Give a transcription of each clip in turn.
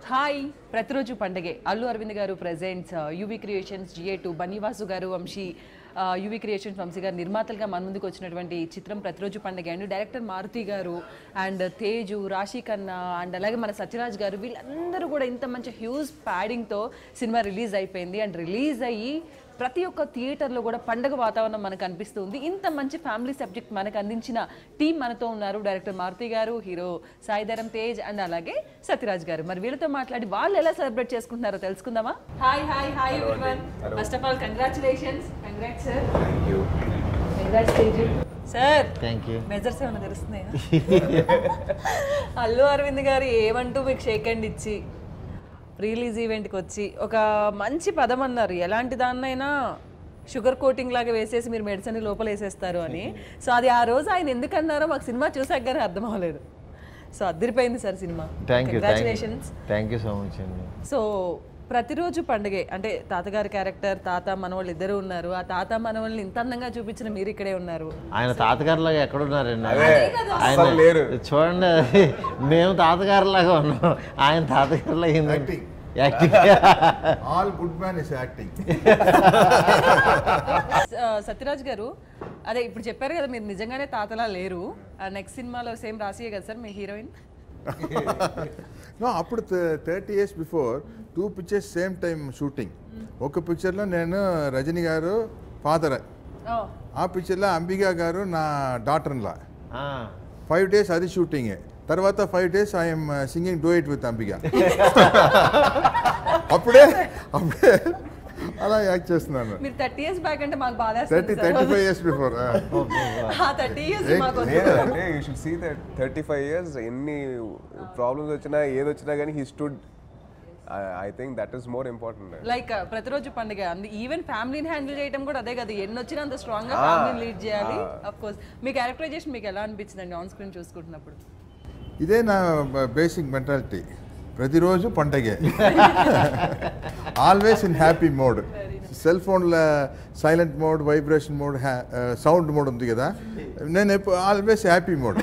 Hi ప్రతిరోజు పండగే Allu Aravind garu presents UV Creations GA two Bunny Vasu garu Vamsi UV creations Vamsi గారు నిర్మాతలుగా మన ముందుకు వచ్చినటువంటి ఈ చిత్రం ప్రతిరోజు పండగే అండ్ డైరెక్టర్ మారుతి గారు అండ్ తేజు రాశి ఖన్నా అండ్ అలాగే మన సత్యరాజ్ గారు వీళ్ళందరూ కూడా ఇంత మంచి హ్యూజ్ ప్యాడింగ్తో సినిమా రిలీజ్ అయిపోయింది అండ్ రిలీజ్ అయ్యి ప్రతి ఒక్క థియేటర్లో కూడా పండగ వాతావరణం మనకు అనిపిస్తుంది ఇంత మంచి ఫ్యామిలీ సబ్జెక్ట్ మనకు అందించిన టీం మనతో ఉన్నారు డైరెక్టర్ మారుతి గారు హీరో సాయిధరం తేజ్ అండ్ అలాగే సత్యరాజ్ గారు మరి వీళ్ళతో మాట్లాడి వాళ్ళు ఎలా సెలబ్రేట్ చేసుకుంటున్నారో తెలుసుకుందామా hi hi hi everyone first of all congratulations congrats sir congrats Teju sir thank you measures ఏమైనా తెలుస్తున్నాయా అల్లు అరవింద్ గారు ఏమంటూ మీకు షేక్ హ్యాండ్ ఇచ్చి రిలీజ్ ఈవెంట్కి వచ్చి ఒక మంచి పదం అన్నారు ఎలాంటి దాన్నైనా షుగర్ కోటింగ్ లాగా వేసేసి మీరు మెడిసిన్ లోపల వేసేస్తారు అని సో అది ఆ రోజు ఆయన ఎందుకు అన్నారో మాకు సినిమా చూసాక కానీ అర్థం అవ్వలేదు సో అద్దరిపోయింది sir cinema thank you congratulations thank you so much అండి సో ప్రతిరోజు పండగే అంటే తాతగారి క్యారెక్టర్ తాత మనవాళ్ళు ఇద్దరు ఉన్నారు ఆ తాత మనవాళ్ళని ఇంత అందంగా చూపించిన మీరు ఇక్కడే ఉన్నారు ఆయన తాతగారిలాగా ఎక్కడున్నారండి ఆయన అసలు లేరు. చూడండి మేము తాతగారిలాగా ఉన్నాం ఆయన తాతగారిలాగా ఏంటంటే Acting. Acting all good man is acting స- సత్యరాజ్ గారు అదే ఇప్పుడు చెప్పారు కదా మీరు నిజంగానే తాతలా లేరు నెక్స్ట్ సినిమాలో సేమ్ రాసియే కదా సార్ మీ హీరోయిన్ నో అప్పుడు thirty years before two pictures same time shooting ఒక పిక్చర్లో నేను రజనీ గారు ఫాదర్ ఆ పిక్చర్లో అంబికా గారు నా డాటర్లా ఫైవ్ డేస్ అది షూటింగ్ తర్వాత five days I'm singing do it with Ambika అప్పుడే అప్పుడే అలా యాక్ట్ చేస్తున్నాను మీరు థర్టీ ఇయర్స్ బ్యాక్ అంటే మాకు బాధ thirty thirty five years before thirty years మాకు లేదు అంటే you should see that thirty five years ఎన్ని ప్రాబ్లమ్స్ వచ్చినా ఏది వచ్చినా కానీ he stood I think that is more important like Prathi Roju Panduga అంది ఈవెన్ ఫ్యామిలీని హ్యాండిల్ చేయడం కూడా అదే కదా ఎన్ని వచ్చినా అంత స్ట్రాంగ్ గా ఫ్యామిలీని లీడ్ చేయాలి అఫ్ కోర్స్ మీ క్యారెక్టరైజేషన్ మీకు ఎలా అనిపించిందండి ఆన్ స్క్రీన్ చూసుకుంటున్నప్పుడు ఇదే నా basic mentality Prathi Roju Pandage always in happy mode cell ఫోన్లో silent mode vibration mode sound mode ఉంది కదా నేను ఎప్పుడు always happy mode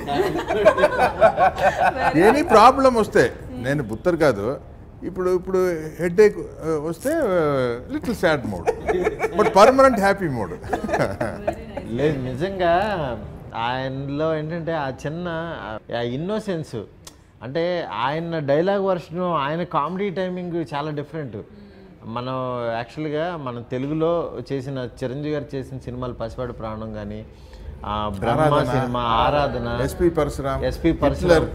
any problem వస్తే నేను బుత్తర్ కాదు ఇప్పుడు ఇప్పుడు హెడ్ ఏక్ వస్తే little sad mode but permanent happy mode లేదు నిజంగా ఆయనలో ఏంటంటే ఆ చిన్న ఆ ఇన్నోసెన్స్ అంటే ఆయన డైలాగ్ వర్షన్ ఆయన కామెడీ టైమింగ్ చాలా డిఫరెంట్ మనం యాక్చువల్గా మన తెలుగులో చేసిన చిరంజీవి గారు చేసిన సినిమాలు పసివాడు ప్రాణం కానీ బ్రహ్మ ఆరాధన. సినిమా ఆరాధన ఎస్పి పరశురామ్ ఎస్పి పరశురామ్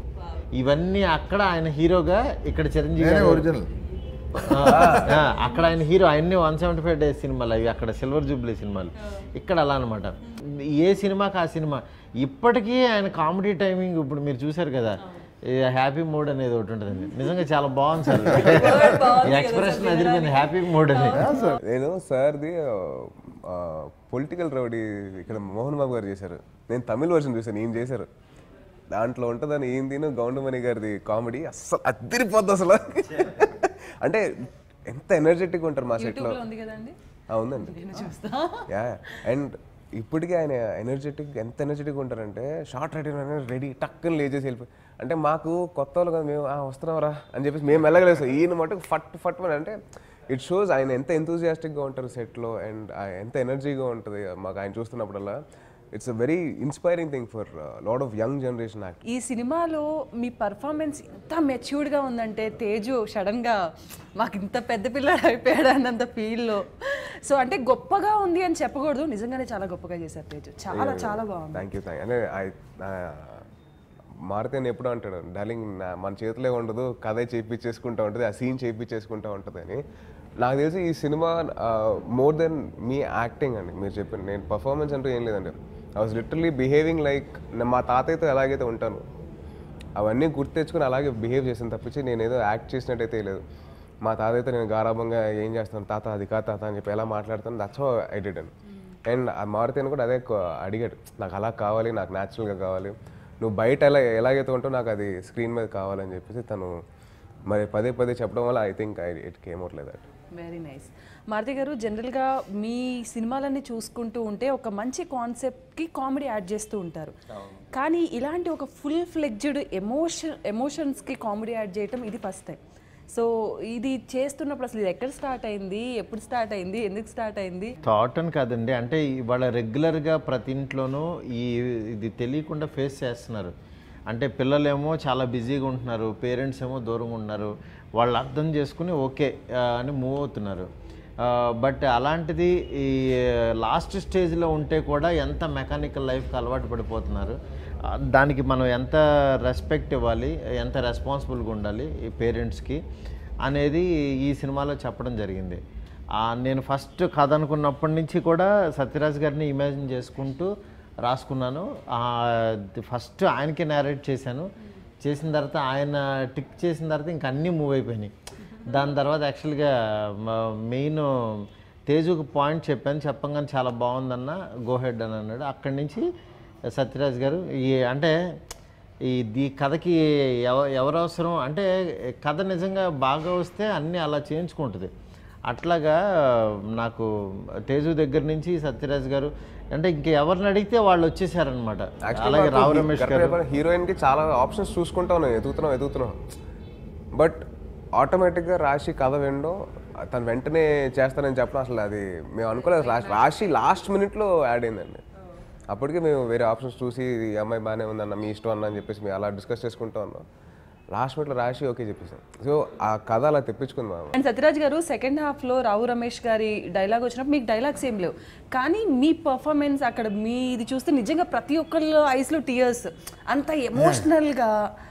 ఇవన్నీ అక్కడ ఆయన హీరోగా ఇక్కడ చిరంజీవి నేనే గారు ఒరిజినల్ ఆ, ఆ, అక్కడ ఆయన హీరో ఆయన్ని వన్ సెవెంటీ ఫైవ్ డేస్ సినిమాలు అవి అక్కడ సిల్వర్ జూబ్లీ సినిమాలు ఇక్కడ అలా అనమాట ఏ సినిమాకి ఆ సినిమా ఇప్పటికీ ఆయన కామెడీ టైమింగ్ ఇప్పుడు మీరు చూశారు కదా హ్యాపీ మూడ్ అనేది ఒకటి ఉంటుందండి నిజంగా చాలా బాగుంది సార్ ఎక్స్ప్రెషన్ అదిరిపోయింది హ్యాపీ మూడ్ అని నేను సార్ది పొలిటికల్ రౌడీ ఇక్కడ మోహన్ బాబు గారు చేశారు నేను తమిళ వర్షన్ చూశాను ఈయన చేశారు దాంట్లో ఉంటుందని ఈయన తిను గౌండమణి గారిది కామెడీ అస్సలు అద్దరిపోద్ది అసలు అంటే ఎంత ఎనర్జెటిక్ ఉంటారు మా సెట్లో యూట్యూబ్ లో ఉంది కదండి ఉందండి నేను చూస్తా యా అండ్ ఇప్పటికీ ఆయన ఎనర్జెటిక్ ఎంత ఎనర్జెటిక్ ఉంటారంటే షార్ట్ రెడీ రెడీ టక్కని లేచేసి వెళ్ళిపోయి అంటే మాకు కొత్త వాళ్ళు కదా మేము "ఆ, వస్తున్నావురా అని చెప్పేసి మేము వెళ్ళగలేస్తాం ఈయన మటుకు ఫట్ ఫట్ అని అంటే ఇట్ షోస్ ఆయన ఎంత ఎంతూజియాస్టిక్గా ఉంటారు సెట్లో అండ్ ఎంత ఎనర్జీగా ఉంటుంది మాకు ఆయన చూస్తున్నప్పుడల్లా it's a very inspiring thing for lot of young generation act ఈ సినిమాలో మీ పర్ఫార్మెన్స్ ఇంత మెచ్యూర్డ్గా ఉందంటే తేజు సడన్గా మాకు ఇంత పెద్ద పిల్లడు అయిపోయాడు అన్నంత ఫీల్లో సో అంటే గొప్పగా ఉంది అని చెప్పకూడదు నిజంగానే చాలా గొప్పగా చేశారు తేజు చాలా చాలా బాగుంది థ్యాంక్ యూ థ్యాంక్ అంటే ఐ మారితే అని ఎప్పుడు అంటాడు డార్లింగ్ నా- మన చేతిలో ఉండదు కథే చేయించేసుకుంటా ఉంటుంది ఆ సీన్ చేయించేసుకుంటా ఉంటుంది అని నాకు తెలిసి ఈ సినిమా మోర్ దెన్ మీ యాక్టింగ్ అండి మీరు చెప్పిన నేను పర్ఫార్మెన్స్ అంటూ ఏం లేదండి I was literally behaving like మా తాతయ్యతో ఎలాగైతే ఉంటాను అవన్నీ గుర్తు తెచ్చుకొని అలాగే బిహేవ్ చేసాను తప్పించి నేను ఏదో యాక్ట్ చేసినట్టయితే లేదు మా తాతయ్యతో నేను గారాభంగా ఏం చేస్తాను తాత అది కా తాత అని చెప్పి ఎలా మాట్లాడతాను that's I did and and ఆ మారుతిని కూడా అదే కొ- అడిగాడు నాకు అలా కావాలి నాకు న్యాచురల్గా కావాలి నువ్వు బయట ఎలా ఎలాగైతే ఉంటావు నాకు అది స్క్రీన్ మీద కావాలని చెప్పేసి తను మరి పదే పదే చెప్పడం వల్ల I think I it came out like that very nice Maruthi garu జనరల్గా మీ సినిమాలన్నీ చూసుకుంటూ ఉంటే ఒక మంచి కాన్సెప్ట్కి కామెడీ యాడ్ చేస్తూ ఉంటారు కానీ ఇలాంటి ఒక ఫుల్ ఫ్లెడ్జ్డ్ ఎమోషన్ ఎమోషన్స్కి కామెడీ యాడ్ చేయటం ఇది ఫస్ట్ టైం సో ఇది చేస్తున్నప్పుడు అసలు ఇది ఎక్కడ స్టార్ట్ అయింది ఎప్పుడు స్టార్ట్ అయింది ఎందుకు స్టార్ట్ అయింది థాట్ అని కాదండి అంటే ఇవాళ రెగ్యులర్గా ప్రతి ఇంట్లోనూ ఈ ఇది తెలియకుండా ఫేస్ చేస్తున్నారు అంటే పిల్లలేమో చాలా బిజీగా ఉంటున్నారు పేరెంట్స్ ఏమో దూరంగా ఉంటున్నారు వాళ్ళు అర్థం చేసుకుని ఓకే ఆ, అని మూవ్ అవుతున్నారు బట్ అలాంటిది ఈ లాస్ట్ స్టేజ్లో ఉంటే కూడా ఎంత మెకానికల్ లైఫ్కి అలవాటు పడిపోతున్నారు ఆ, దానికి మనం ఎంత రెస్పెక్ట్ ఇవ్వాలి ఎంత రెస్పాన్సిబుల్గా ఉండాలి ఈ పేరెంట్స్కి అనేది ఈ సినిమాలో చెప్పడం జరిగింది ఆ, నేను ఫస్ట్ కథ అనుకున్నప్పటి నుంచి కూడా సత్యరాజ్ గారిని ఇమాజిన్ చేసుకుంటూ రాసుకున్నాను ఫస్ట్ ఆయనకే నేరేట్ చేశాను చేసిన తర్వాత ఆయన టిక్ చేసిన తర్వాత ఇంక అన్నీ మూవ్ అయిపోయినాయి దాని తర్వాత యాక్చువల్గా మెయిన్ తేజుకు పాయింట్ చెప్పాను చెప్పంగానే చాలా బాగుందన్న గో హెడ్ అని అన్నాడు అక్కడి నుంచి సత్యరాజ్ గారు ఈ అంటే ఈ ఈ కథకి ఎవ ఎవరు అవసరం అంటే కథ నిజంగా బాగా వస్తే అన్నీ అలా చేయించుకుంటుంది అట్లాగా నాకు తేజు దగ్గర నుంచి సత్యరాజ్ గారు అంటే ఇంక ఎవరిని అడిగితే వాళ్ళు వచ్చేసారనమాట అలాగే రావు రమేష్ గారు హీరోయిన్ కి చాలా ఆప్షన్స్ చూసుకుంటా ఉన్నాం ఎదుగుతున్నాం ఎదుగుతున్నాం బట్ ఆటోమేటిక్గా రాశి కథ వినడం తను వెంటనే చేస్తానని చెప్పడం అసలు అది మేము అనుకోలేదు లాస్ట్ రాశి లాస్ట్ మినిట్లో యాడ్ అయిందండి అప్పటికే మేము వేరే ఆప్షన్స్ చూసి ఈ అమ్మాయి బాగానే ఉందన్న మీ ఇష్టం అన్న అని చెప్పేసి మేము అలా డిస్కస్ చేసుకుంటూ ఉన్నాం లాస్ట్ మినిట్లో రాశి ఓకే చెప్పేసాం సో ఆ కథ అలా తెప్పించుకుందాం అండ్ సత్యరాజ్ గారు సెకండ్ హాఫ్లో రావు రమేష్ గారి డైలాగ్ వచ్చినప్పుడు మీకు డైలాగ్స్ ఏం లేవు కానీ మీ పర్ఫార్మెన్స్ అక్కడ మీది చూస్తే నిజంగా ప్రతి ఒక్కళ్ళ ఐస్లో టీయర్స్ అంత ఎమోషనల్గా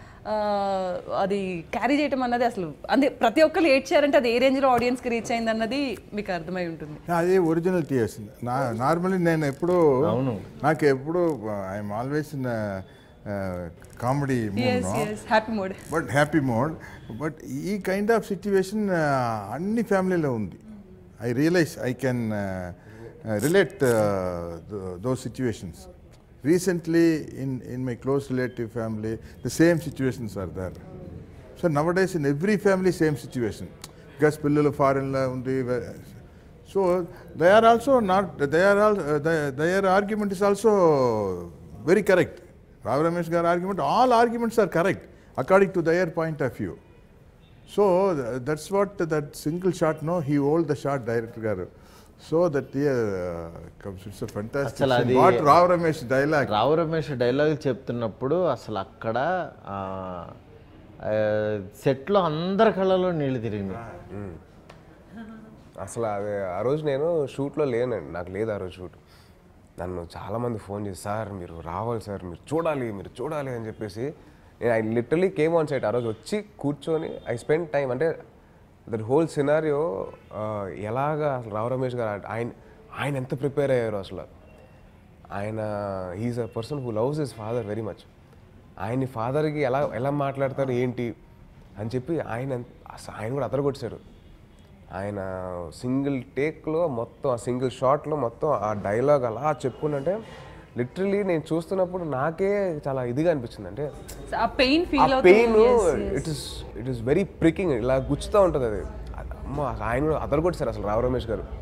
అది క్యారీ చేయటం అన్నది అసలు అంటే ప్రతి ఒక్కరు ఏడ్చారంటే అది ఏ రేంజ్లో ఆడియన్స్కి రీచ్ అయింది అన్నది మీకు అర్థమై ఉంటుంది అదే ఒరిజినల్ టీయర్స్ నా నార్మల్లీ నేను ఎప్పుడు అవును. నాకు ఎప్పుడు I'm always in comedy as mood as happy mode but happy mode but ఈ కైండ్ ఆఫ్ సిచ్యువేషన్ అన్ని ఫ్యామిలీలో ఉంది I realise I can relate those situations recently in in my close relative family the same situations are there so nowadays in every family same situation because పిల్లలు ఫారెన్లో ఉంది so they are also not they are all their argument is also very correct Rao Ramesh garu argument all arguments are correct according to their point of view so that's what that single shot no he told the shot director garu so that comes it's అసలు fantastic అది- what Rao Ramesh dialogue Rao Ramesh dialogue చెప్తున్నప్పుడు అసలు అక్కడ ఆ, ఆ, సెట్లో అందరి కళ్ళలో నీళ్లు తిరిగినాయి అసలు అది ఆ రోజు నేను షూట్లో లేనండి నాకు లేదు ఆ రోజు షూట్ నన్ను చాలామంది ఫోన్ చేసి సార్ మీరు రావాలి సార్ మీరు చూడాలి మీరు చూడాలి అని చెప్పేసి నేను I literally came on site ఆ రోజు వచ్చి కూర్చొని ఐ స్పెండ్ టైం అంటే దట్ హోల్ సినారియో ఎలాగా అసలు రావు రమేష్ గారు ఆయన ఆయన ఎంత ప్రిపేర్ అయ్యారు అసలు ఆయన he is a person who loves his father very much ఆయన్ని ఫాదర్కి ఎలా ఎలా మాట్లాడతారు ఏంటి అని చెప్పి ఆయన అసలు ఆయన కూడా అదరగొట్టారు ఆయన సింగిల్ టేక్లో మొత్తం ఆ సింగిల్ షాట్లో మొత్తం ఆ డైలాగ్ అలా చెప్పుకుంటే లిటరలీ నేను చూస్తున్నప్పుడు నాకే చాలా ఇదిగా అనిపించింది అంటే ఆ పెయిన్ ఆ ఫీల్ పెయిన్ అవుతుంది it is it is very pricking ఇలా గుచ్చుతూ ఉంటుంది అది అమ్మ ఆయన కూడా అదరగొట్టారు అసలు రావు రమేష్ గారు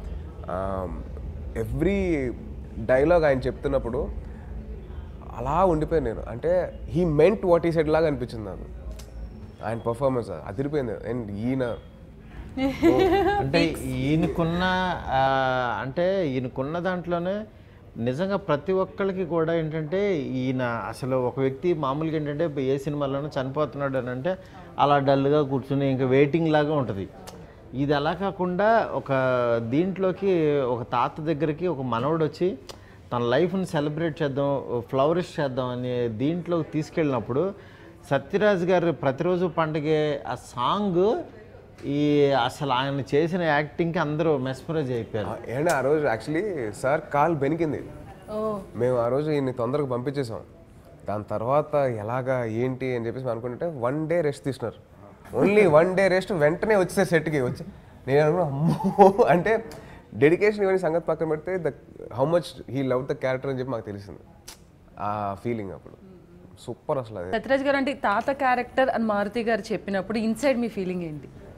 ఎవ్రీ డైలాగ్ ఆయన చెప్తున్నప్పుడు అలా ఉండిపోయాను నేను అంటే he meant what he said లాగా అనిపించింది నాకు ఆయన పర్ఫార్మెన్స్ అదిరిపోయింది అండ్ ఈయన అంటే ఈయనకున్న ఆ, అంటే ఈయనకున్న దాంట్లోనే నిజంగా ప్రతి ఒక్కరికి కూడా ఏంటంటే ఈయన అసలు ఒక వ్యక్తి మామూలుగా ఏంటంటే ఏ సినిమాలోనూ చనిపోతున్నాడు అని అంటే అలా డల్గా కూర్చుని ఇంకా వెయిటింగ్ లాగా ఉంటుంది ఇది అలా కాకుండా ఒక దీంట్లోకి ఒక తాత దగ్గరికి ఒక మనవడు వచ్చి తన లైఫ్ని సెలబ్రేట్ చేద్దాం ఫ్లవరిష్ చేద్దాం అనే దీంట్లోకి తీసుకెళ్ళినప్పుడు సత్యరాజ్ గారు ప్రతిరోజు పండగే ఆ సాంగ్ ఈ అసలు ఆయన చేసిన యాక్టింగ్కి అందరూ మెస్మరైజ్ అయిపోయారు ఏంటి ఆ రోజు యాక్చువల్లీ సార్ కాల్ బెనికింది ఓ మేము ఆ రోజు ఈయన్ని తొందరగా పంపించేసాం దాని తర్వాత ఎలాగా ఏంటి అని చెప్పేసి మేము అనుకుంటే వన్ డే రెస్ట్ తీసుకున్నారు ఓన్లీ వన్ డే రెస్ట్ వెంటనే వచ్చే సెట్కి వచ్చి నేను అనుకున్నా అమ్మో అంటే డెడికేషన్ ఇవన్నీ సంగతి పక్కన పెడితే the how much he love the character అని చెప్పి మాకు తెలిసింది ఆ ఫీలింగ్ అప్పుడు సూపర్ అసలు అది సత్యరాజ్ గారు అంటే తాత క్యారెక్టర్ అని మారుతి గారు చెప్పినప్పుడు ఇన్సైడ్ మీ ఫీలింగ్ ఏంటి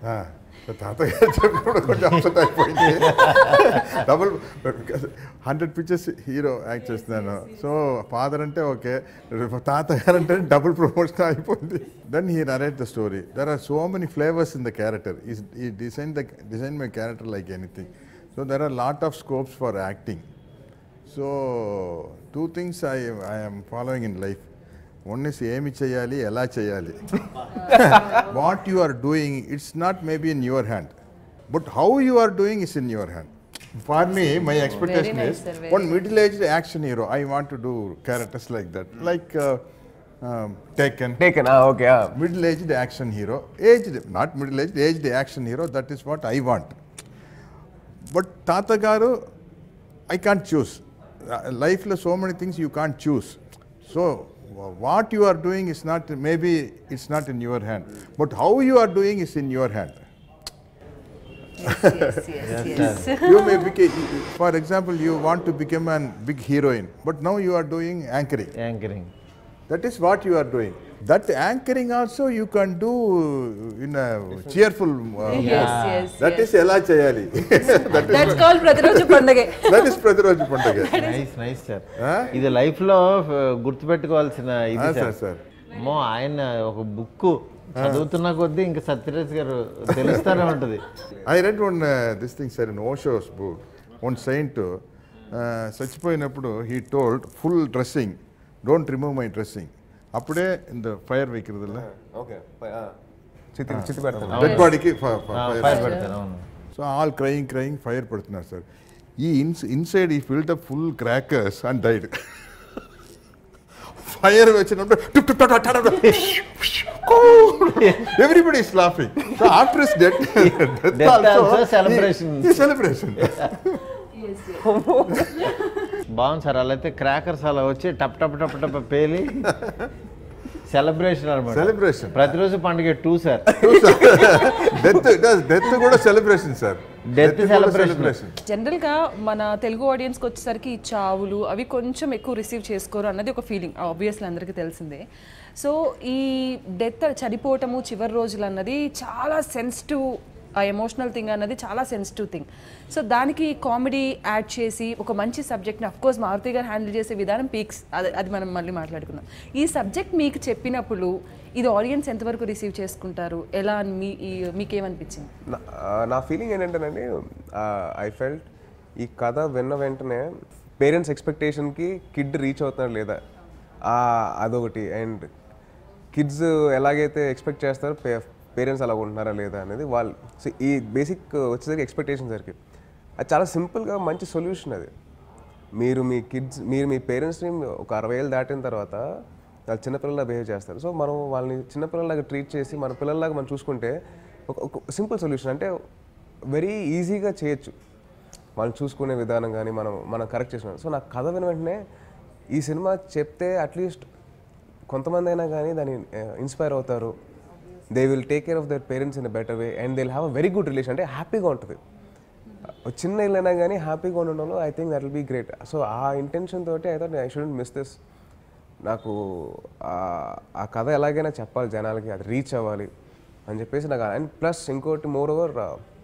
ఆ, సో తాతగారు చెప్పినప్పుడు కొంచెం అప్సెట్ అయిపోయింది double hundred pictures hero act చేస్తున్నాను సో ఫాదర్ అంటే ఓకే తాతగారు అంటే డబుల్ ప్రమోషన్ అయిపోయింది then he narrate the story there are so many flavours in the character ఈ design the design my character like anything so there are lot of scopes for acting so two things I I'm following in life one is ఏమి చేయాలి ఎలా చేయాలి what you are doing it's not maybe in your hand but how you are doing is in your hand for me my expectation nice, is sir, very one middle aged action hero I want to do characters like that like Taken Taken okay middle aged action hero aged not middle aged aged action hero that is what i want but tata garu i can't choose life లో so many things you can't choose so what you are doing is not maybe it's not in your hand but how you are doing is in your hand yes, yes, yes, yes. you may become for example you want to become a big heroine but now you are doing anchoring anchoring That is what you are doing. That anchoring also you can do in a cheerful uh, yes, yes, That yes. is ఎలా చేయాలి that is That's called ప్రతిరోజు పండగే that is ప్రతిరోజు పండుగ nice nice sir ఆ? ఇది లైఫ్లో గుర్తుపెట్టుకోవాల్సిన ఇది ఆ, సార్ సార్, సార్. అమ్మో ఆయన ఒక బుక్ చదువుతున్న కొద్దీ ఇంకా సత్యరాజ్ గారు తెలుస్తూనే ఉంటుంది I read one this thing sir in Osho's book one saint చచ్చిపోయినప్పుడు he told full dressing don't remove my dressing అప్పుడే ఇంత ఫైర్ వెక్కిరదిಲ್ಲ ఓకే చిత్తి చిత్తి పెడతాను డెడ్ బాడీకి ఫైర్ పెడతారు అవును so all crying crying fire పడుతున్నారు సార్ ఈ ఇన్స్ inside he filled up full crackers and died fire వచ్చినప్పుడు everybody is laughing so after is death Death also celebration. Celebration బాగుంది సార్ అలా అయితే క్రాకర్స్ అలా వచ్చి టప్ టప్ టప్ టప్ పేలి సెలబ్రేషన్ అనమాట Celebration. Prathi Roju Panduga too sir death death కూడా సెలబ్రేషన్ సార్ Death celebration. జనరల్గా మన తెలుగు ఆడియన్స్కి వచ్చేసరికి ఈ చావులు అవి కొంచెం ఎక్కువ రిసీవ్ చేసుకోరు అన్నది ఒక ఫీలింగ్ ఆబ్వియస్లీ అందరికీ తెలిసిందే సో ఈ డెత్ చనిపోవటము చివరి రోజులు అన్నది చాలా సెన్సిటివ్ ఆ ఎమోషనల్ థింగ్ అన్నది చాలా సెన్సిటివ్ థింగ్ సో దానికి కామెడీ యాడ్ చేసి ఒక మంచి సబ్జెక్ట్ని కోర్స్ మారుతి గారు హ్యాండిల్ చేసే విధానం పీక్స్ అది అది మనం మళ్ళీ మాట్లాడుకుందాం ఈ సబ్జెక్ట్ మీకు చెప్పినప్పుడు ఇది ఆడియన్స్ ఎంతవరకు రిసీవ్ చేసుకుంటారు ఎలా అని మీ ఈ- మీకేమనిపించింది నా- ఆ, నా ఫీలింగ్ ఏంటంటేనండి ఐ ఫెల్ట్ ఈ కథ విన్న వెంటనే పేరెంట్స్ ఎక్స్పెక్టేషన్కి కిడ్ రీచ్ అవుతున్నారు లేదా ఆ, అదొకటి అండ్ కిడ్స్ ఎలాగైతే ఎక్స్పెక్ట్ చేస్తారో పే పేరెంట్స్ అలా ఉంటున్నారా లేదా అనేది వాళ్ళు సో ఈ బేసిక్ వచ్చేసరికి ఎక్స్పెక్టేషన్ సరికి అది చాలా సింపుల్గా మంచి సొల్యూషన్ అది మీరు మీ కిడ్స్ మీరు మీ పేరెంట్స్ని ఒక అరవై ఏళ్ళు దాటిన తర్వాత వాళ్ళు చిన్నపిల్లలా బిహేవ్ చేస్తారు సో మనం వాళ్ళని చిన్నపిల్లలాగా ట్రీట్ చేసి మన పిల్లల్లాగా మనం చూసుకుంటే ఒక ఒక సింపుల్ సొల్యూషన్ అంటే వెరీ ఈజీగా చేయొచ్చు వాళ్ళని చూసుకునే విధానం కానీ మనం మనం కరెక్ట్ చేసిన సో నాకు కథ విన వెంటనే ఈ సినిమా చెప్తే అట్లీస్ట్ కొంతమంది అయినా కానీ దాన్ని ఇన్స్పైర్ అవుతారు they will take care of their parents in a better way and they will have a very good relation అంటే హ్యాపీగా ఉంటుంది ఒక చిన్న ఇల్లు అయినా కానీ హ్యాపీగా ఉండడంలో I think that will be great so ఆ ఇంటెన్షన్ తోటి I thought I shouldn't miss this నాకు ఆ- ఆ కథ ఎలాగైనా చెప్పాలి జనాలకి అది రీచ్ అవ్వాలి అని చెప్పేసి నాకు అండ్ ప్లస్ ఇంకోటి మోర్ ఓవర్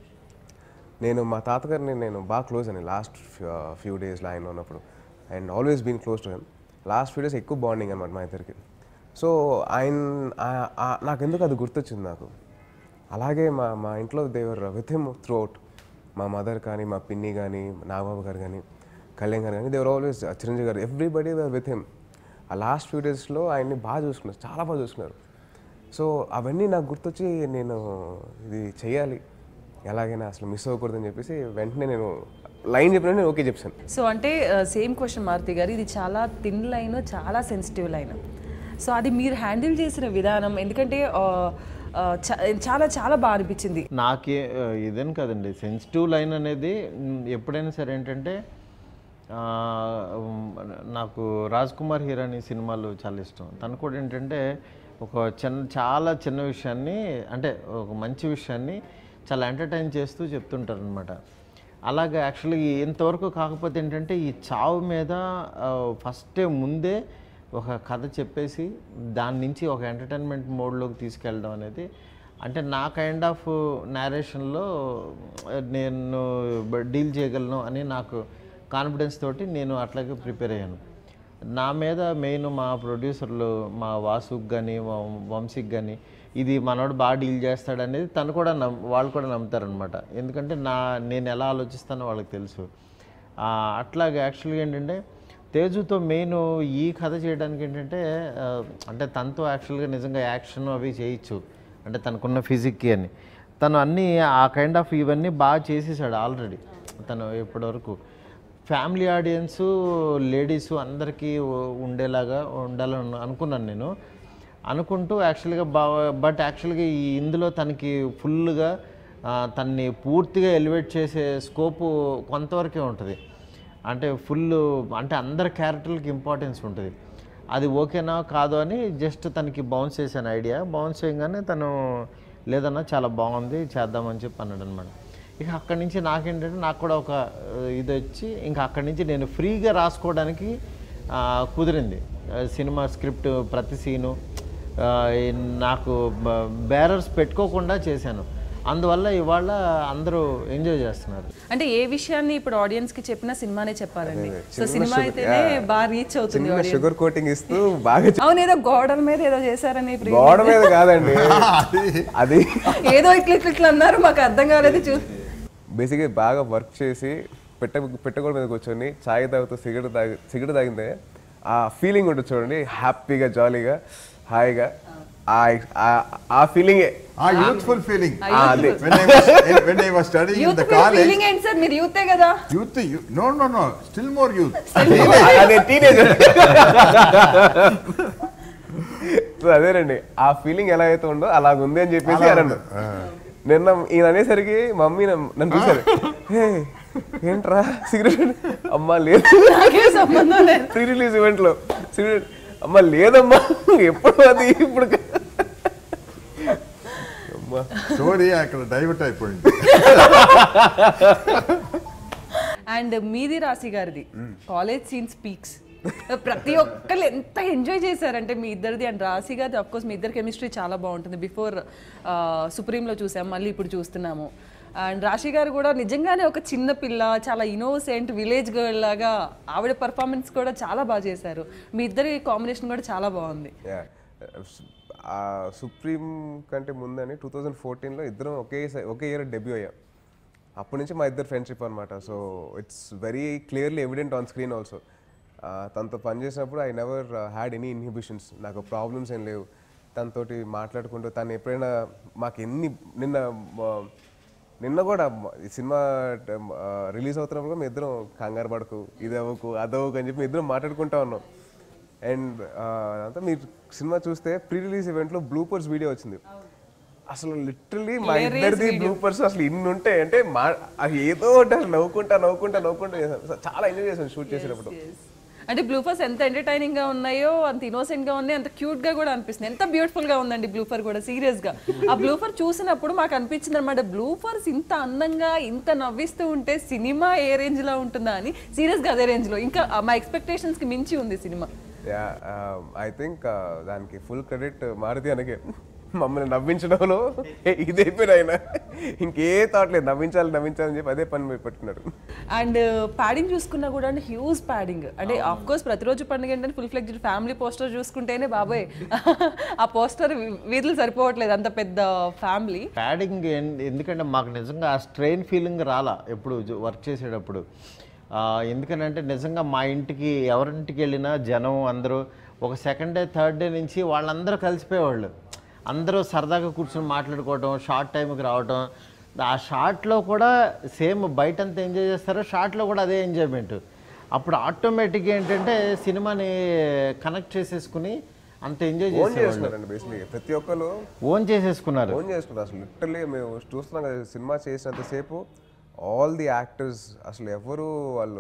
నేను మా తాతగారిని నేను బాగా క్లోజ్ అని లాస్ట్ ఫ్యూ డేస్లో ఆయన ఉన్నప్పుడు and always been close to him last few days ఎక్కువ బాండింగ్ అనమాట మా ఇద్దరికి సో ఆయన ఆ- ఆ- నాకు ఎందుకు అది గుర్తొచ్చింది నాకు అలాగే మా మా ఇంట్లో they were with him throughout మా మదర్ కానీ మా పిన్ని కానీ నాగబాబు గారు కానీ కళ్యాణ్ గారు కానీ దేవర్ always Chiranjeevi garu everybody were with him ఆ లాస్ట్ ఫ్యూ డేస్లో ఆయన్ని బాగా చూసుకున్నారు చాలా బాగా చూసుకున్నారు సో అవన్నీ నాకు గుర్తొచ్చి నేను ఇది చేయాలి ఎలాగైనా అసలు మిస్ అవ్వకూడదని చెప్పేసి వెంటనే నేను లైన్ చెప్పిన నేను ఓకే చెప్పాను సో అంటే సేమ్ క్వశ్చన్ మారుతి గారు ఇది చాలా థిన్ లైన్ చాలా సెన్సిటివ్ లైన్ సో అది మీరు హ్యాండిల్ చేసిన విధానం ఎందుకంటే ఆ, ఆ, చా- చాలా చాలా బాగా అనిపించింది నాకే ఆ, ఇదేం కదండి సెన్సిటివ్ లైన్ అనేది మ్, ఎప్పుడైనా సరే ఏంటంటే ఆ, ఉమ్, నాకు రాజ్ కుమార్ హీరాని సినిమాలు చాలా ఇష్టం తను కూడా ఏంటంటే ఒక చిన్న చాలా చిన్న విషయాన్ని అంటే ఒక మంచి విషయాన్ని చాలా ఎంటర్టైన్ చేస్తూ చెప్తుంటారు అనమాట అలాగే యాక్చువల్లీ ఇంతవరకు కాకపోతే ఏంటంటే ఈ చావు మీద ఫస్ట్ ముందే ఒక కథ చెప్పేసి దాని నుంచి ఒక ఎంటర్టైన్మెంట్ మోడ్లోకి తీసుకెళ్ళడం అనేది అంటే నా కైండ్ ఆఫ్ నేరేషన్లో నేను డీల్ చేయగలను అని నాకు కాన్ఫిడెన్స్ తోటి నేను అట్లాగే ప్రిపేర్ అయ్యాను నా మీద మెయిన్ మా ప్రొడ్యూసర్లు మా వాసుకి కానీ వంశీకి కానీ ఇది మనోడు బాగా డీల్ చేస్తాడు అనేది తను కూడా నమ్ వాళ్ళు కూడా నమ్ముతారనమాట ఎందుకంటే నా నేను ఎలా ఆలోచిస్తానో వాళ్ళకి తెలుసు ఆ, అట్లాగే యాక్చువల్గా ఏంటంటే తేజుతో మెయిన్ ఈ కథ చేయడానికి ఏంటంటే ఆ, అంటే తనతో యాక్చువల్గా నిజంగా యాక్షన్ అవి చేయొచ్చు అంటే తనకున్న ఫిజిక్కి అని తను అన్నీ ఆ కైండ్ ఆఫ్ ఇవన్నీ బాగా చేసేసాడు ఆల్రెడీ తను ఇప్పటివరకు ఫ్యామిలీ ఆడియన్స్ లేడీస్ అందరికీ ఉ- ఉండేలాగా ఉండాలని అనుకున్నాను నేను అనుకుంటూ యాక్చువల్గా బా బట్ యాక్చువల్గా ఈ ఇందులో తనకి ఫుల్గా తన్ని పూర్తిగా ఎలివేట్ చేసే స్కోపు కొంతవరకే ఉంటుంది అంటే ఫుల్ అంటే అందరి క్యారెక్టర్లకి ఇంపార్టెన్స్ ఉంటుంది అది ఓకేనా కాదు అని జస్ట్ తనకి బౌన్స్ చేశాను ఐడియా బౌన్స్ చేయగానే తను లేదన్నా చాలా బాగుంది చేద్దామని చెప్పి అన్నాడు అనమాట ఇక అక్కడి నుంచి నాకేంటంటే నాకు కూడా ఒక ఆ, ఇది వచ్చి ఇంకా అక్కడి నుంచి నేను ఫ్రీగా రాసుకోవడానికి ఆ, కుదిరింది ఆ, సినిమా స్క్రిప్ట్ ప్రతి సీను ఆ, ఈ నాకు బ్యారర్స్ పెట్టుకోకుండా చేశాను అందువల్ల ఇవాళ అందరూ ఎంజాయ్ చేస్తున్నారు అంటే ఏ విషయాన్ని ఇప్పుడు ఆడియన్స్ కి చెప్పినా సినిమానే చెప్పాలండి సో చిన్న సినిమా sugar- అయితేనే yeah. బాగా రీచ్ అవుతుంది చిన్న audience. షుగర్ కోటింగ్ ఇస్తూ బాగా చె- అవును ఏదో గోడల మీద ఏదో చేశారని pre- గోడ మీద కాదండి అది ఏదో ఇట్లా ఇట్లా ఇట్లా అన్నారు మాకు అర్థం కాలేదు చూ బేసిక్గా బాగా వర్క్ చేసి పెట్ట పెట్టగోడ మీద కూర్చొని చాయ్ తాగుతూ సిగరెట్ తాగి సిగరెట్ తాగిందే ఆ ఫీలింగ్ ఉంటుంది చూడండి హ్యాపీగా జాలీగా హాయిగా ఆ- ఆ- ఆ ఫీలింగే ఆ యూత్ఫుల్ ఫీలింగ్ అదే when I was when I was studying in youth the college feeling ఏంటి సార్ మీరు యూతే కదా youth you, no no no still more youth అదే టీనేజర్ సో అదేనండి ఆ ఫీలింగ్ ఎలా అయితే ఉందో అలాగ ఉంది అని చెప్పేసి అలా అన్నాను ఉంది. ఆ. నిన్న ఈయన అనేసరికి మమ్మీ నన్ను నన్ను చూసారు "హే, ఏంట్రా సిగరెట్ అమ్మా లేదు నాకే సంబంధం లేదు ప్రీ రిలీజ్ ఈవెంట్ లో సిగరెట్ అమ్మా లేదమ్మా ఎప్పుడు అది ఇప్పుడు కా-" అమ్మా స్టోరీ అక్కడ డైవర్ట్ అయిపోయింది అండ్ మీది రాశి గారిది కాలేజ్ సీన్ స్పీక్స్ ప్రతి ఒక్కరు ఎంత ఎంజాయ్ చేశారంటే మీ ఇద్దరిది అండ్ రాశి గారిది అఫ్ కోర్స్ మీ ఇద్దరు కెమిస్ట్రీ చాలా బాగుంటుంది బిఫోర్ సుప్రీంలో చూసాం మళ్ళీ ఇప్పుడు చూస్తున్నాము అండ్ రాశి గారు కూడా నిజంగానే ఒక చిన్న పిల్ల చాలా ఇన్నోసెంట్ విలేజ్ గర్ల్ లాగా ఆవిడ పర్ఫార్మెన్స్ కూడా చాలా బాగా చేశారు మీ ఇద్దరి కాంబినేషన్ కూడా చాలా బాగుంది Yeah. ఆ సుప్రీం కంటే ముందని టూ థౌజండ్ ఫోర్టీన్లో ఇద్దరం ఒకే ఒకే ఇయర్ డెబ్యూ అయ్యాం అప్పటి నుంచి మా ఇద్దరు ఫ్రెండ్షిప్ అనమాట so it's very clearly evident on screen also తనతో పనిచేసినప్పుడు I never had any inhibitions నాకు ప్రాబ్లమ్స్ ఏం లేవు తనతోటి మాట్లాడుకుంటూ తను ఎప్పుడైనా మాకు ఎన్ని నిన్న ఆ, నిన్న కూడా మ- ఈ సినిమా రిలీజ్ అవుతున్నప్పుడు కూడా మీ ఇద్దరం కంగారు పడకు ఇది అవ్వకు అది అవ్వకు అని చెప్పి మీ ఇద్దరం మాట్లాడుకుంటా ఉన్నాం అండ్ అంతా మీరు సినిమా చూస్తే ప్రీ రిలీజ్ ఈవెంట్లో బ్లూపర్స్ వీడియో వచ్చింది అసలు లిటరలీ మా ఇద్దరిది బ్లూపర్స్ అసలు ఇన్ని ఉంటాయి అంటే మా అది ఏదో ఒకటి అసలు నవ్వుకుంటా నవ్వుకుంటా నవ్వుకుంటా చేసాం అసలు చాలా ఎంజాయ్ చేసాం షూట్ చేసేటప్పుడు అంటే బ్లూఫర్స్ ఎంత ఎంటర్టైనింగ్ గా ఉన్నాయో అంత ఇన్నోసెంట్ గా ఉన్నాయి అంత క్యూట్ గా కూడా అనిపిస్తుంది ఎంత బ్యూటిఫుల్ గా ఉందండి బ్లూఫర్ కూడా సీరియస్ గా ఆ బ్లూఫర్ చూసినప్పుడు మాకు అనిపించింది అనమాట బ్లూఫర్స్ ఇంత అందంగా ఇంత నవ్విస్తూ ఉంటే సినిమా ఏ రేంజ్ లో ఉంటుందా అని సీరియస్ గా అదే రేంజ్ లో ఇంకా ఆ, మా ఎక్స్పెక్టేషన్స్ కి మించి ఉంది సినిమా యా ఐ థింక్ దానికి ఫుల్ క్రెడిట్ మారుతి అనకే మమ్మల్ని నవ్వించడంలో ఇదే పేరు ఆయన ఇంకే థాట్ లేదు నవ్వించాలి నవ్వించాలని చెప్పి అదే పని మీరు పెట్టుకున్నారు అండ్ ప్యాడింగ్ చూసుకున్నా కూడా అంటే హ్యూజ్ ప్యాడింగ్ అంటే ఆఫ్ కోర్స్ ప్రతిరోజు పండుగ ఏంటంటే ఫుల్ ఫ్లెక్జ్డ్ ఫ్యామిలీ పోస్టర్ చూసుకుంటేనే బాబాయ్ ఆ పోస్టర్ వీధులు సరిపోవట్లేదు అంత పెద్ద ఫ్యామిలీ ప్యాడింగ్ ఎందుకంటే మాకు నిజంగా ఆ స్ట్రెయిన్ ఫీలింగ్ రాలా ఎప్పుడు వర్క్ చేసేటప్పుడు ఆ, ఎందుకనంటే నిజంగా మా ఇంటికి ఎవరింటికి వెళ్ళినా జనం అందరూ ఒక సెకండ్ డే థర్డ్ డే నుంచి వాళ్ళందరూ కలిసిపోయేవాళ్ళు అందరూ సరదాగా కూర్చొని మాట్లాడుకోవటం షార్ట్ టైంకి రావటం ఆ షార్ట్లో కూడా సేమ్ బయట అంతా ఎంజాయ్ చేస్తారో షార్ట్లో కూడా అదే ఎంజాయ్మెంట్ అప్పుడు ఆటోమేటిక్గా ఏంటంటే సినిమాని కనెక్ట్ చేసేసుకుని అంత ఎంజాయ్ ఓన్ చేసేవాళ్ళు చేస్తున్నారండి బేసిక్లీ ప్రతి ఒక్కరు ఓన్ చేసేసుకున్నారు ఓన్ చేసుకున్నారు అసలు లిటరలీ మేము చూస్తున్నాం కదా సినిమా చేసినంతసేపు ఆల్ ది యాక్టర్స్ అసలు ఎవరు వాళ్ళు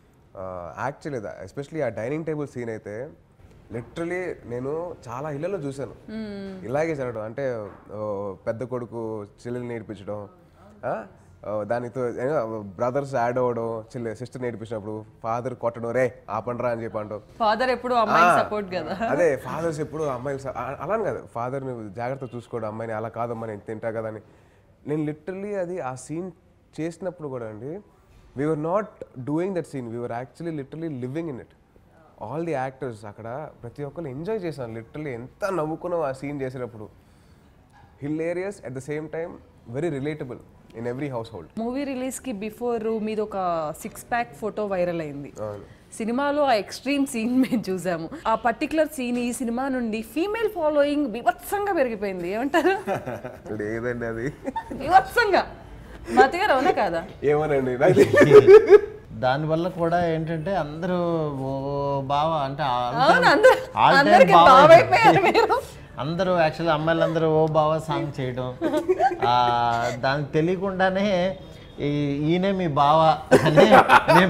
యాక్ట్ చేయలేదు ఎస్పెషలీ ఆ డైనింగ్ టేబుల్ సీన్ అయితే లిటరలీ నేను చాలా ఇళ్లలో చూశాను ఇలాగే జరగడం అంటే ఓ, పెద్ద కొడుకు చెల్లెలు నేర్పించడం ఆ, ఆ, దానితో బ్రదర్స్ యాడ్ అవ్వడం చెల్లె సిస్టర్ నేర్పించినప్పుడు ఫాదర్ కొట్టడం రే ఆపండ్రా అని చెప్పి అంటాం ఫాదర్ ఎప్పుడు అమ్మాయికి ఆ, సపోర్ట్ కదా అదే ఫాదర్స్ ఎప్పుడు అమ్మాయికి స- ఆ- అలానే కదా ఫాదర్ జాగ్రత్త చూసుకోవడం అమ్మాయిని అలా కాదమ్మా నేను తింటా కదా అని నేను లిటరల్లీ అది ఆ సీన్ చేసినప్పుడు కూడా అండి we are not doing that scene we are actually literally living in it all the actors అక్కడ ప్రతి ఒక్కరు ఎంజాయ్ చేశాను లిటరల్లీ ఎంత నవ్వుకున్నాం ఆ సీన్ చేసేటప్పుడు hilarious at the same time very relatable in every household movie release కి బిఫోర్ మీద ఒక సిక్స్ ప్యాక్ ఫోటో వైరల్ అయింది సినిమాలో ఆ ఎక్స్ట్రీమ్ సీన్ మేము చూసాము ఆ పర్టికులర్ సీన్ ఈ సినిమా నుండి ఫీమేల్ ఫాలోయింగ్ వివత్సంగా పెరిగిపోయింది ఏమంటారు లేదండి అది వివత్సంగా మాతి గారు అవునా కాదా ఏమోనండి నాకు తెలియదు. దానివల్ల కూడా ఏంటంటే అందరూ ఓ బావ అంటే అవును అందరు all time అందరికి బావ బావైపోయారు మీరు అందరూ యాక్చువల్లీ అమ్మాయిలందరూ ఓ బావ సాంగ్ చేయడం ఆ, దానికి తెలియకుండానే ఈ ఈయనే మీ బావ అని నేను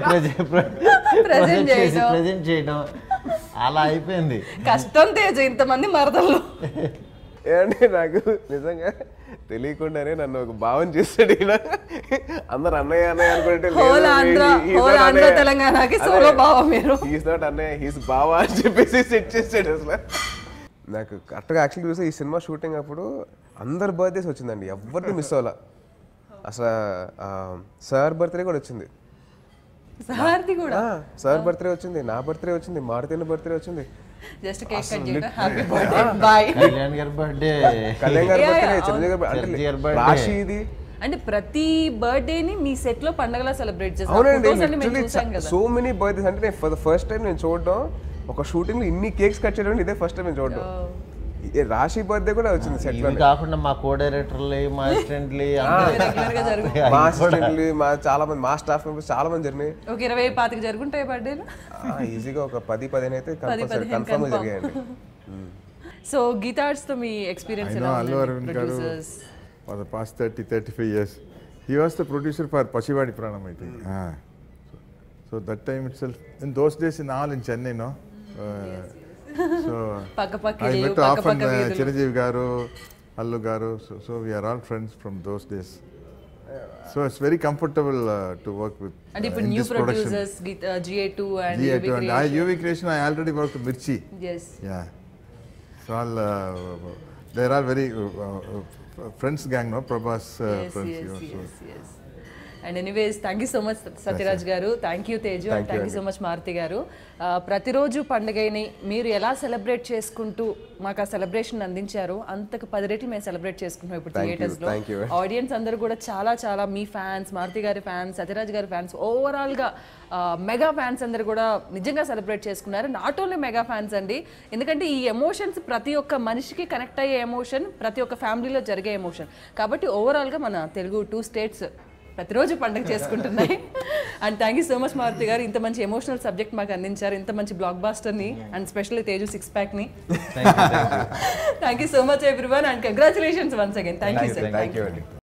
ప్రజెంట్ చేసి చేయడం. ప్రజెంట్ చేయడం అలా అయిపోయింది కష్టం తేజ ఇంతమంది మరదలు ఏమంటే నాకు నిజంగా తెలియకుండానే నన్ను ఒక భావం చేస్తాడు ఈయన అందరు అన్నయ్య అన్నయ్య అనుకుంటే Whole Andhra- whole Andhra తెలంగాణకి solo బావ మీరు. హీస్ నాట్ అన్నయ్య హీస్ బావ అని చెప్పేసి సెట్ చేసాడు అసలు నాకు కరెక్ట్గా యాక్చువల్లీ చూస్తే ఈ సినిమా షూటింగ్ అప్పుడు అందరి బర్త్డేస్ వచ్చిందండి ఎవరిని మిస్ అవ్వాల అసలు సార్ బర్త్డే కూడా వచ్చింది సార్ది కూడా సార్ బర్త్డే వచ్చింది నా బర్త్డే వచ్చింది మారుతిన బర్త్డే వచ్చింది జస్ట్ కేక్ కట్ చేయడం happy birthday boy Kalyan garu birthday Kalyan గారి Yeah, బర్త్డే yeah, చిరంజీవి గారి చిరంజీవి అంటే గారి birthday. రాశిది అంటే ప్రతి బర్త్డేని మీ సెట్ లో పండగలా సెలబ్రేట్ చేస్తాం అవునండి ఫోటోస్ అన్ని మేము చూసాం కదా సో మెనీ బర్త్డేస్ అంటే నేను ఫర్ ద ఫస్ట్ టైం నేను చూడడం ఒక షూటింగ్ లో ఇన్ని కేక్స్ కట్ చేయడం ఇదే ఫస్ట్ టైం నేను చూడడం ఈ రాశి బర్త్డే కూడా వచ్చింది సెట్ లో ఇవి కాకుండా మా కో డైరెక్టర్లు మా అసిస్టెంట్లు రెగ్యులర్ గా జరుగు మా అసిస్టెంట్లు మా చాలా మంది మా స్టాఫ్ మెంబర్స్ చాలా మంది జరిగినాయి ఒక ఇరవై పాతికి జరుగుంటాయి బర్త్డేలు ఈజీగా ఒక పది పదిహేను అయితే కంపల్సరీ పదిహేను కన్ఫర్మ్ confirm. జరిగాయండి సో గీతార్ట్స్ తో మీ ఎక్స్పీరియన్స్ I ఎలా know Allu ఉందండి Arvind garu producers for the past 30, 35 years. He was the producer for Pachivadi Pranam, I think. Ah. So, so that time itself, in those days in all in Chennai, no? Uh, so పక్క పక్క I ఇల్లు met పక్క often పక్క uh, వీధులు Chiranjeev garu, Allu garu. So, so we are all friends from those days. So it's very comfortable uh, to work with. అంటే uh, ఇప్పుడు in new this production. Producers GA two and GA2 and I, UV Creation, I already worked with Mirchi. Yes Yeah. So all, uh, they're all very uh, uh, friends gang, no? Prabhas uh, friends. yeah, so. And anyways thank you so much Sathyaraj garu thank you Teju and thank you so much Maruthi garu ఆ, ప్రతిరోజు పండుగని మీరు ఎలా celebrate చేసుకుంటూ మాకు ఆ celebration అందించారో అంతకు పది రెట్లు మేము సెలబ్రేట్ చేసుకుంటున్నాం ఇప్పుడు Thank you, థియేటర్స్ లో thank you. ఆడియన్స్ అందరూ కూడా చాలా చాలా మీ ఫ్యాన్స్ మారుతి గారి ఫ్యాన్స్ సత్యరాజ్ గారి ఫ్యాన్స్ ఓవరాల్ గా మెగా ఫ్యాన్స్ అందరూ కూడా నిజంగా సెలబ్రేట్ చేసుకున్నారు నాట్ ఓన్లీ మెగా ఫ్యాన్స్ అండి ఎందుకంటే ఈ ఎమోషన్స్ ప్రతి ఒక్క మనిషికి కనెక్ట్ అయ్యే ఎమోషన్ ప్రతి ఒక్క ఫ్యామిలీలో జరిగే ఎమోషన్ కాబట్టి ఓవరాల్ గా మన తెలుగు టూ స్టేట్స్ ప్రతిరోజు పండుగ చేసుకుంటున్నాయి and thank you so much Maruthi గారు ఇంత మంచి ఎమోషనల్ సబ్జెక్ట్ మాకు అందించారు ఇంత మంచి బ్లాక్ బాస్టర్ని అండ్ స్పెషల్లీ తేజు సిక్స్ ప్యాక్ని thank you so much everyone and congratulations once again thank you sir thank you అండి